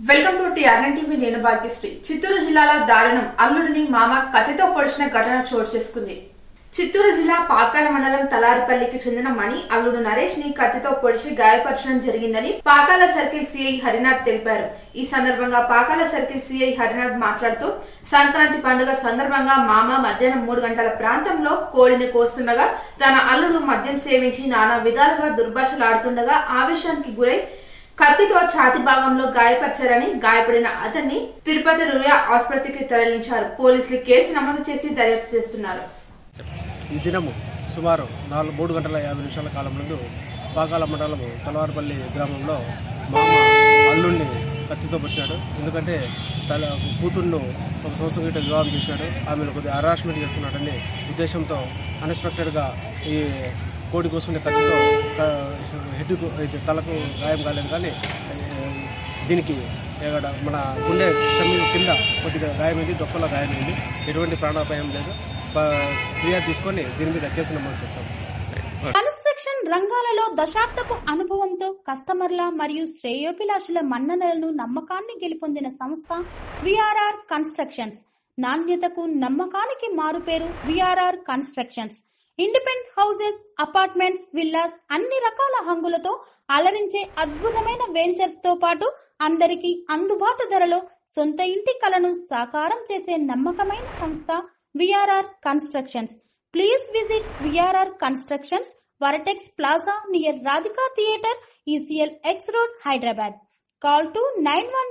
Welcome to TRN TV నేను భాగ్యశ్రీ చిత్తూరు జిల్లాలో దారుణం అల్లుడిని మామ కత్తితో పొడిచిన ఘటన చోటు చేసుకుంది చిత్తూరు జిల్లా పాకాల మండలం తలారిపల్లికి చెందిన మణి అల్లుడు నరేష్ ని కత్తితో పొడిచి గాయపరచడం జరిగిందని పాకాల సర్కిల్ సిఐ హరినాథ్ తెలిపారు ఈ సందర్భంగా పాకాల సర్కిల్ సిఐ హరినాథ్ మాట్లాడుతూ సంక్రాంతి పండుగ సందర్భంగా మామ మధ్యాహ్నం మూడు గంటల ప్రాంతంలో కోడిని కోస్తుండగా తన అల్లుడు మద్యం సేవించి నానా విధాలుగా దుర్భాషలాడుతుండగా ఆవేశానికి గురై కత్తితో ఛాతి భాగంలో గాయపరిచారని గాయపడిన అతన్ని తిరుపతి రుయా ఆసుపత్రికి తరలించారు పోలీసులు కేసు నమోదు చేసి దర్యాప్తు చేస్తున్నారు ఈ దినము సుమారు నాలుగు మూడు గంటల యాభై నిమిషాల కాలం ముందు పాకాల మండలము తలవారపల్లి గ్రామంలో మామ అల్లుణ్ణి కత్తితో పట్టాడు ఎందుకంటే తన కూతుర్ను ఒక సంవత్సరం క్రితం వివాహం చేశాడు ఆమెను కొద్దిగా హరాస్మెంట్ చేస్తున్నాడని ఉద్దేశంతో అన్ఎక్స్పెక్టెడ్గా ఈ కోడి కోసుకునే కత్తితో హెడ్ తలకు గాయం కాలేదు కానీ ఏ, దీనికి ఇక్కడ మన గుండె సమీప కింద కొద్దిగా గాయమైంది డొక్కలో గాయమైంది ఎటువంటి ప్రాణాపాయం లేదు ప- ఫిర్యాదు తీసుకొని దీని మీద కేసు నమోదు చేస్తాం కన్స్ట్రక్షన్ రంగాలలో దశాబ్దపు అనుభవంతో కస్టమర్ల మరియు శ్రేయోభిలాషుల మన్ననలను నమ్మకాన్ని గెలుపొందిన సంస్థ విఆర్ఆర్ కన్స్ట్రక్షన్స్ నాణ్యతకు నమ్మకానికి మారుపేరు VRR constructions independent houses apartments villas అన్ని రకాల హంగులతో అలరించే అద్భుతమైన వెంచర్స్ తో పాటు అందరికీ అందుబాటు ధరలో సొంత ఇంటి కలను సాకారం చేసే నమ్మకమైన సంస్థ VRR constructions Please visit VRR Constructions, Varatex Plaza near Radhika Theatre, ECL X Road, Hyderabad. Call to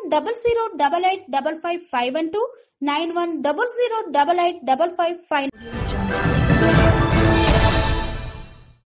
9100885551 9100885551.